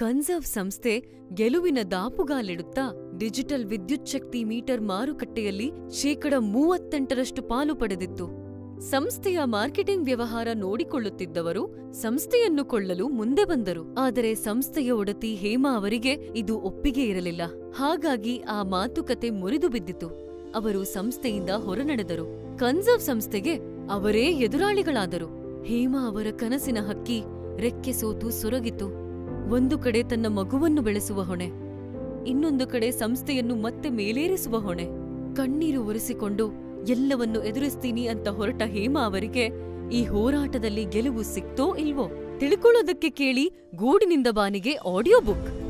conserve ಸಂಸ್ಥೆ ಗೆಲುವಿನ ದಾಪುಗಾಲಿಡುತ್ತಾ digital ವಿದ್ಯುತ್ ಶಕ್ತಿ ಮೀಟರ್ ಮಾರುಕಟ್ಟೆಯಲ್ಲಿ ಶೇಕಡ ಮೂವತ್ತೆಂಟರಷ್ಟು ಪಾಲು ಪಡೆದಿತ್ತು ಸಂಸ್ಥೆಯ ಮಾರ್ಕೆಟಿಂಗ್ ವ್ಯವಹಾರ ನೋಡಿಕೊಳ್ಳುತ್ತಿದ್ದವರು ಸಂಸ್ಥೆಯನ್ನು ಕೊಳ್ಳಲು ಮುಂದೆ ಬಂದರು ಆದರೆ ಸಂಸ್ಥೆಯ ಒಡತಿ ಹೇಮಾ ಅವರಿಗೆ ಇದು ಒಪ್ಪಿಗೆ ಇರಲಿಲ್ಲ ಹಾಗಾಗಿ ಆ ಮಾತುಕತೆ ಮುರಿದು ಬಿದ್ದಿತು ಅವರು ಸಂಸ್ಥೆಯಿಂದ ಹೊರನಡೆದರು ಕನ್ಸರ್ವ್ ಸಂಸ್ಥೆಗೆ ಅವರೇ ಎದುರಾಳಿಗಳಾದರು ಹೇಮಾ ಅವರ ಕನಸಿನ ಹಕ್ಕಿ ರೆಕ್ಕೆ ಸೋತು ಸೊರಗಿತು ಒಂದು ಕಡೆ ತನ್ನ ಮಗುವನ್ನು ಬೆಳೆಸುವ ಹೊಣೆ ಇನ್ನೊಂದು ಕಡೆ ಸಂಸ್ಥೆಯನ್ನು ಮತ್ತೆ ಮೇಲೇರಿಸುವ ಹೊಣೆ ಕಣ್ಣೀರು ಒರೆಸಿಕೊಂಡು ಎಲ್ಲವನ್ನು ಎದುರಿಸ್ತೀನಿ ಅಂತ ಹೊರಟ ಹೇಮಾ ಅವರಿಗೆ ಈ ಹೋರಾಟದಲ್ಲಿ ಗೆಲುವು ಸಿಕ್ತೋ ಇಲ್ವೋ ತಿಳ್ಕೊಳ್ಳೋದಕ್ಕೆ ಕೇಳಿ ಗೂಡಿನಿಂದ ಬಾನಿಗೆ ಆಡಿಯೋ ಬುಕ್